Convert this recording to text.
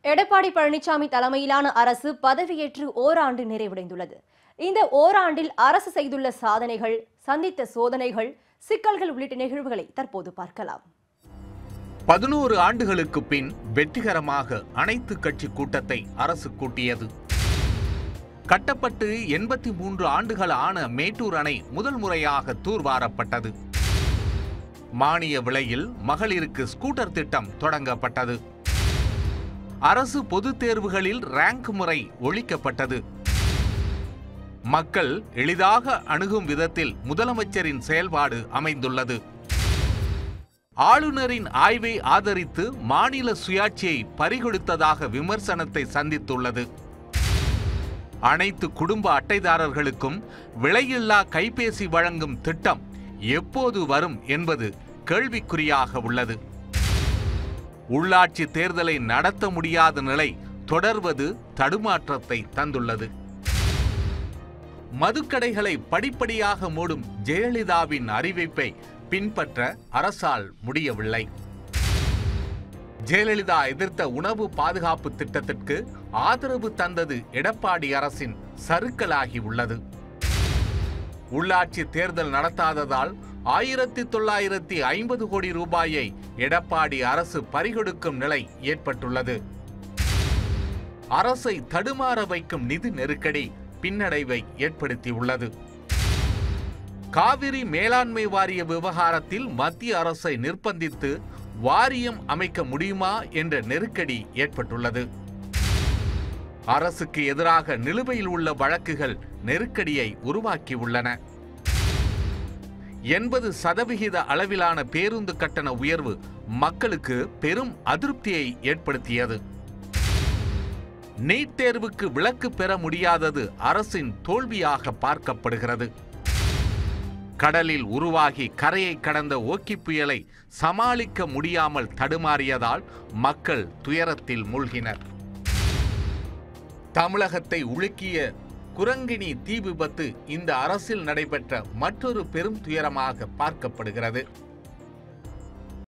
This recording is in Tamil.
எடப்பாடி பழனிசாமி தலைமையிலான அரசு பதவியேற்று ஓராண்டு நிறைவடைந்துள்ளது இந்த ஓராண்டில் அரசு செய்துள்ள சாதனைகள் சந்தித்த சோதனைகள் சிக்கல்கள் உள்ளிட்ட நிகழ்வுகளை தற்போது பார்க்கலாம் பதினோரு ஆண்டுகளுக்கு பின் வெற்றிகரமாக அனைத்து கட்சி கூட்டத்தை அரசு கூட்டியது கட்டப்பட்டு எண்பத்தி மூன்று ஆண்டுகள் ஆன மேட்டூர் அணை முதல் முறையாக தூர்வாரப்பட்டது மானிய விலையில் மகளிருக்கு ஸ்கூட்டர் திட்டம் தொடங்கப்பட்டது அரசு பொதுத் தேர்வுகளில் ரேங்க் முறை ஒழிக்கப்பட்டது மக்கள் எளிதாக அணுகும் விதத்தில் முதலமைச்சரின் செயல்பாடு அமைந்துள்ளது ஆளுநரின் ஆய்வை ஆதரித்து மாநில சுயாட்சியை பறிகொடுத்ததாக விமர்சனத்தை சந்தித்துள்ளது அனைத்து குடும்ப அட்டைதாரர்களுக்கும் விலையில்லா கைபேசி வழங்கும் திட்டம் எப்போது வரும் என்பது கேள்விக்குறியாக உள்ளது உள்ளாட்சி தேர்தலை நடத்த முடியாத நிலை தொடர்வது தடுமாற்றத்தை தந்துள்ளது மதுக்கடைகளை படிப்படியாக மூடும் ஜெயலலிதாவின் அறிவிப்பை பின்பற்ற அரசால் முடியவில்லை ஜெயலலிதா எதிர்த்த உணவு பாதுகாப்பு திட்டத்திற்கு ஆதரவு தந்தது எடப்பாடி அரசின் சறுக்கலாகி உள்ளது உள்ளாட்சி தேர்தல் நடத்தாததால் ஆயிரத்தி தொள்ளாயிரத்தி ஐம்பது கோடி ரூபாயை எடப்பாடி அரசு பறிகொடுக்கும் நிலை ஏற்பட்டுள்ளது அரசை தடுமாற வைக்கும் நிதி நெருக்கடி பின்னடைவை ஏற்படுத்தியுள்ளது காவிரி மேலாண்மை வாரிய விவகாரத்தில் மத்திய அரசை நிர்பந்தித்து வாரியம் அமைக்க முடியுமா என்ற நெருக்கடி ஏற்பட்டுள்ளது அரசுக்கு எதிராக நிலுவையில் உள்ள வழக்குகள் நெருக்கடியை உருவாக்கியுள்ளன எண்பது சதவிகித அளவிலான பேருந்து கட்டண உயர்வு மக்களுக்கு பெரும் அதிருப்தியை ஏற்படுத்தியது நீட் தேர்வுக்கு விலக்கு பெற முடியாதது அரசின் தோல்வியாக பார்க்கப்படுகிறது கடலில் உருவாகி கரையை கடந்த ஓக்கி புயலை சமாளிக்க முடியாமல் தடுமாறியதால் மக்கள் துயரத்தில் மூழ்கினர் தமிழகத்தை உலுக்கிய குரங்கிணி தீ விபத்து இந்த அரசில் நடைபெற்ற மற்றொரு பெரும் துயரமாக பார்க்கப்படுகிறது